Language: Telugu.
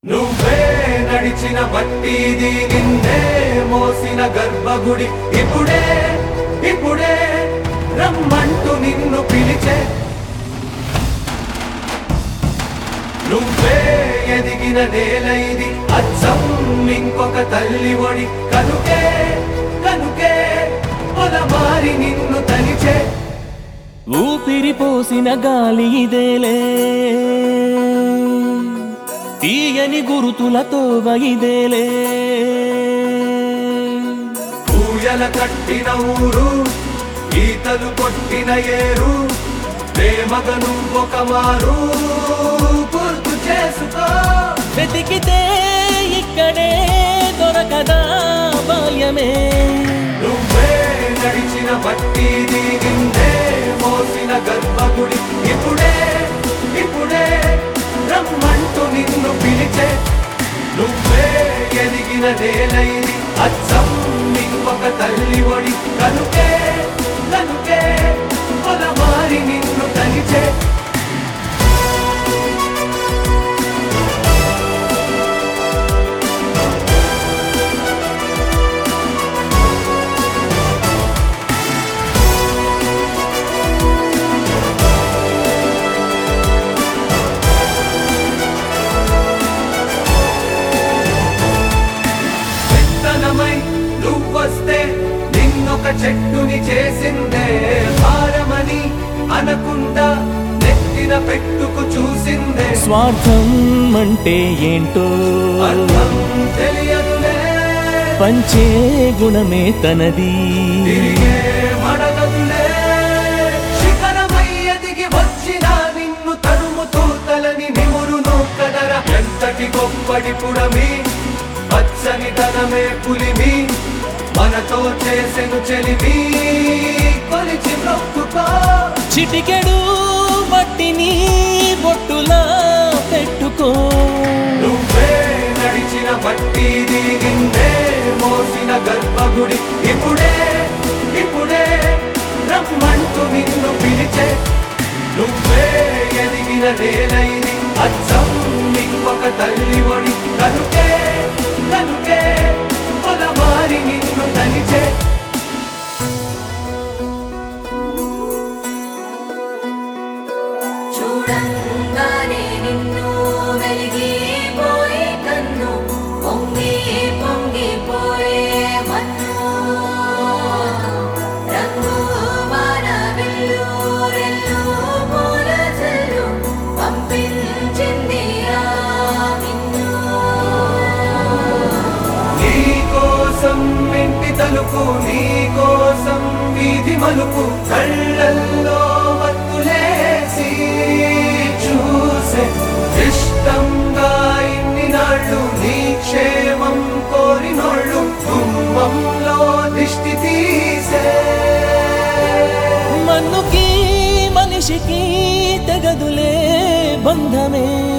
నువ్వే నడిచిన బట్టిది నిన్నే మోసిన గర్భగుడి ఇప్పుడే ఇప్పుడే రమ్మంటూ నిన్ను పిలిచే నువ్వే ఎదిగిన నేల ఇది అచ్చం ఇంకొక తల్లి ఒడి కనుకే కనుకే పొలమారి నిన్ను తలిచే ఊపిరి పోసిన గాలి ఇదేలే తీయని గురుతులతో వైదేలే పూయల కట్టిన ఊరు ఈతలు కొట్టిన ఏరు ప్రేమగను ఒక మారు గుర్తు చేసుకో వెతికితే ఇక్కడే దొరకదా బాల్యమే నువ్వే నడిచిన బట్టి నిన్నే మోసిన గర్భగుడి ఇప్పుడే ఇప్పుడే రమ్మంటూ నిన్ను పిలిచే నువ్వే ఎదిగిన నేలైది అచ్చం ఇంకొక తల్లి ఒడి కనుకే కనుకే పొలమారి నిన్ను తలిచే విత్తనమై నువ్వొస్తే నిన్నొక చెట్టుని చేసిందే భారమని అనకుండా నెత్తిన పెట్టుకు చూసిందే స్వార్థం అంటే ఏంటో అర్థం తెలియదులే పంచే గుణమే తనది తిరిగే మడగదులే శిఖరమై ఎదిగి వచ్చిన నిన్ను తరుముతూ తలని నిమురును కదర ఎంతటి గొప్పడి పుడమి పచ్చని ధనమే పులిమి మనతో చేసెను చెలిమి కొలిచి మొక్కుకో చిటికెడు మట్టిని బొట్టులా పెట్టుకో నువ్వే నడిచిన బట్టి నిన్నే మోసిన గర్భగుడి ఇప్పుడే ఇప్పుడే రమ్మంటూ నిన్ను పిలిచే నువ్వే ఎదిగిన నేలైది అచ్చం ఇంకొక తల్లి ఒడి కనుకే కనుకే పొలమారి నిన్ను తలిచే చూడంగానే నిన్ను వెలిగిపోయే కన్ను పొంగి పొంగిపోయే మన్ను రంగు వాన వెల్లు రెల్లు పూల జల్లు పంపించింది ఆ నిన్ను నీ కోసం ఇంటి తలుపు నీ కోసం వీధి మలుపు కళ్ళల్లో మత్తులేసి చూసే ఇష్టంగా ఇన్ని నాళ్ళు నీ క్షేమం కోరినోళ్ళు కుటుంబంలో దిష్టి తీసే మన్నుకి మనిషికి తెగదులే బంధమే